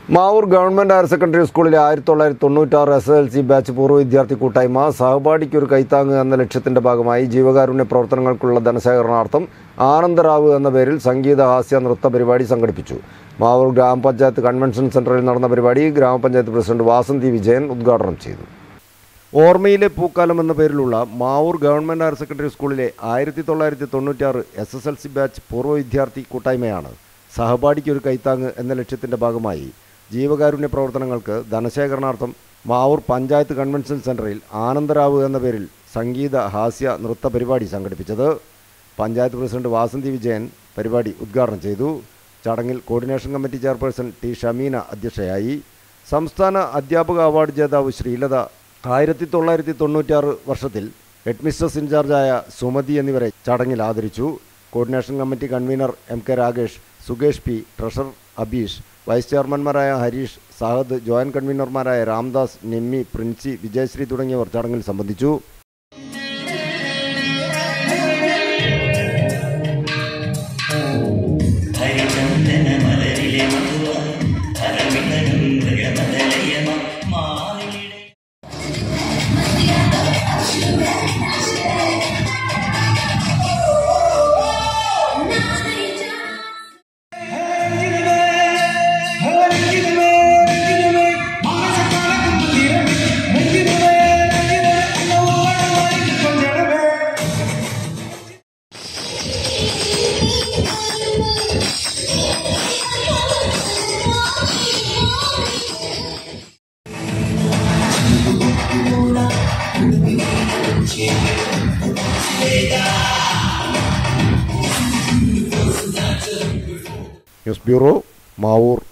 Mavoor government higher secondary സ്കൂളിലെ ആയിരത്തി തൊള്ളായിരത്തി തൊണ്ണൂറ്റാറ് എസ് എൽ സി ബാച്ച് പൂർവ്വ വിദ്യാർത്ഥി കൂട്ടായ്മ സഹപാഠിക്കൊരു കൈത്താങ്ങ് എന്ന ലക്ഷ്യത്തിന്റെ ഭാഗമായി ജീവകാരുണ്യ പ്രവർത്തനങ്ങൾക്കുള്ള ധനശേഖരണാർത്ഥം ആനന്ദറാവ് എന്ന പേരിൽ സംഗീത ഹാസ്യ നൃത്ത പരിപാടി സംഘടിപ്പിച്ചു മാവൂർ ഗ്രാമപഞ്ചായത്ത് കൺവെൻഷൻ സെന്ററിൽ നടന്ന പരിപാടി ഗ്രാമപഞ്ചായത്ത് പ്രസിഡന്റ് വാസന്തി വിജയൻ ഉദ്ഘാടനം ചെയ്തു ഓർമ്മയിലെ പൂക്കാലം എന്ന പേരിലുള്ള മാവൂർ ഗവൺമെന്റ് ഹയർ സെക്കൻഡറി സ്കൂളിലെ ആയിരത്തി തൊള്ളായിരത്തി തൊണ്ണൂറ്റാറ് S S L C batch പൂർവ്വ വിദ്യാർത്ഥി കൂട്ടായ്മയാണ് സഹപാഠിക്കൊരു കൈത്താങ്ങ് എന്ന ലക്ഷ്യത്തിന്റെ ഭാഗമായി ജീവകാരുണ്യ പ്രവർത്തനങ്ങൾക്ക് ധനശേഖരണാർത്ഥം മാവൂർ പഞ്ചായത്ത് കൺവെൻഷൻ സെന്ററിൽ ആനന്ദറാവ് എന്ന പേരിൽ സംഗീത ഹാസ്യ നൃത്ത പരിപാടി സംഘടിപ്പിച്ചത് പഞ്ചായത്ത് പ്രസിഡന്റ് വാസന്തി വിജയൻ പരിപാടി ഉദ്ഘാടനം ചെയ്തു ചടങ്ങിൽ coordination committee chairperson T Shameena അധ്യക്ഷയായി സംസ്ഥാന അധ്യാപക അവാർഡ് ജേതാവ് ശ്രീലത ആയിരത്തി തൊള്ളായിരത്തി തൊണ്ണൂറ്റാറ് വർഷത്തിൽ ഹെഡ്മിസ്ട്രസ് ഇൻചാർജായ സുമതി എന്നിവരെ ചടങ്ങിൽ ആദരിച്ചു coordination committee convener M K Ragesh Sukesh P treasurer Abeesh vice ചെയർമാൻമാരായ ഹരീഷ് സാഹദ് ജോയിന്റ് കൺവീനർമാരായ രാംദാസ് നിമ്മി പ്രിൻസി വിജയശ്രീ തുടങ്ങിയവർ ചടങ്ങിൽ സംബന്ധിച്ചു ഹരിചന്ദന മലരിലെ മധുവം ഹരമിതനും ഹൃദയമലയമ മാലിടെ ന്യൂസ് ബ്യൂറോ മാവൂർ